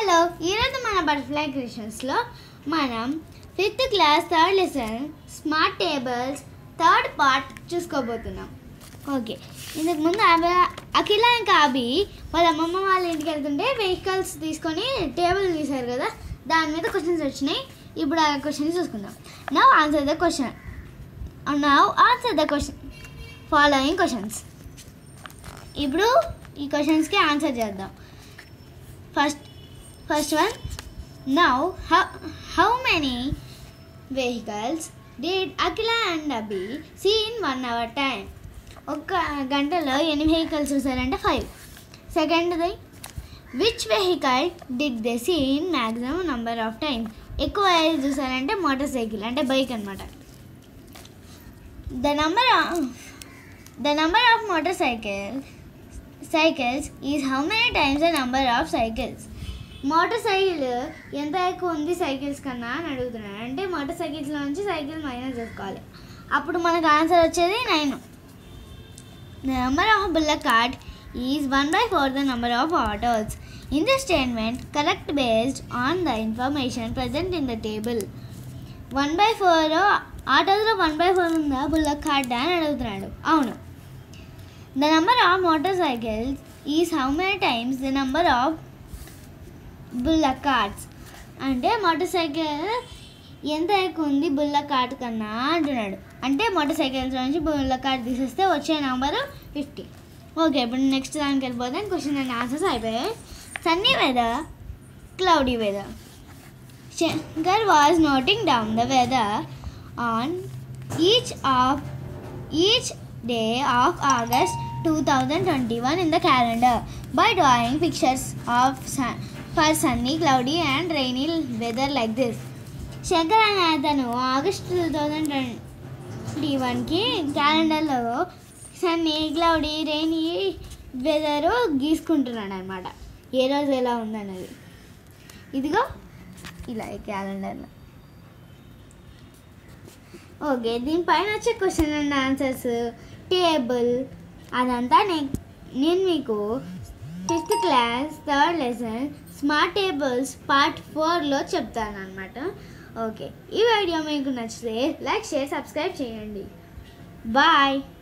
Hello ఈరోజు మన butterfly క్రియేషన్స్లో మనం fifth class third lesson smart tables third part చూసుకోబోతున్నాం ఓకే ఇంతకు ముందు అబి అఖిల ఇంకా అభి వాళ్ళ అమ్మమ్మ వాళ్ళ ఇంటికి వెళ్తుంటే వెహికల్స్ తీసుకొని టేబుల్ తీశారు కదా దాని మీద క్వశ్చన్స్ వచ్చినాయి ఇప్పుడు ఆ క్వశ్చన్స్ చూసుకుందాం now answer the question now answer the question following questions ఇప్పుడు ఈ క్వశ్చన్స్కి ఆన్సర్ చేద్దాం first first one now how how many vehicles did Akhila and Abhi see in one hour time ఒక గంటలో ఎన్ని వెహికల్స్ చూసారంటే ఫైవ్ సెకండ్ది which vehicle did they see in maximum number of times ఎక్కువ ఏది చూసారంటే మోటార్ సైకిల్ అంటే బైక్ అనమాట the number the number of motor cycle cycles is how many times the number of cycles motor cycle ఎంత ఎక్కువ ఉంది cycles కన్నా అని అడుగుతున్నాను అంటే మోటార్ సైకిల్స్లో నుంచి సైకిల్ మైనస్ చేసుకోవాలి అప్పుడు మనకు ఆన్సర్ వచ్చేది nine the number of bullock cart is one by four the number of autos in the statement correct based on the information present in the table one by four ఆటోస్లో one by four ఉందా bullock cart అని అడుగుతున్నాడు అవును the number of motor cycles is how many times the number of bullock carts అంటే motor cycle ఎంత ఎక్కువ ఉంది bullock cart కన్నా అంటున్నాడు అంటే మోటార్ సైకిల్స్ నుంచి బుల్లక్ కార్ట్ తీసేస్తే వచ్చే నెంబరు ఫిఫ్టీ ఓకే ఇప్పుడు నెక్స్ట్ దానికి వెళ్ళిపోతాం క్వశ్చన్ అండ్ ఆన్సర్స్ అయిపోయాయి sunny weather cloudy weather Shankar was noting down the weather on each of each day of August 2021 in the calendar by drawing pictures of sun, for sunny, cloudy and rainy weather like this. Shankar అనే అతను August two thousand twenty వన్కి క్యాలెండర్లో sunny cloudy rainy weather గీసుకుంటున్నాడు అనమాట ఏ రోజు ఎలా ఉందన్నది ఇదిగో ఇలా ఈ క్యాలెండర్లో ఓకే దీనిపైన వచ్చే క్వశ్చన్ అండ్ ఆన్సర్స్ టేబుల్ అదంతా నే- నేను మీకు fifth class third lesson smart tables part ఫోర్లో చెప్తాను అనమాట ఓకే ఈ వీడియో మీకు నచ్చితే లైక్ షేర్ సబ్స్క్రైబ్ చేయండి బాయ్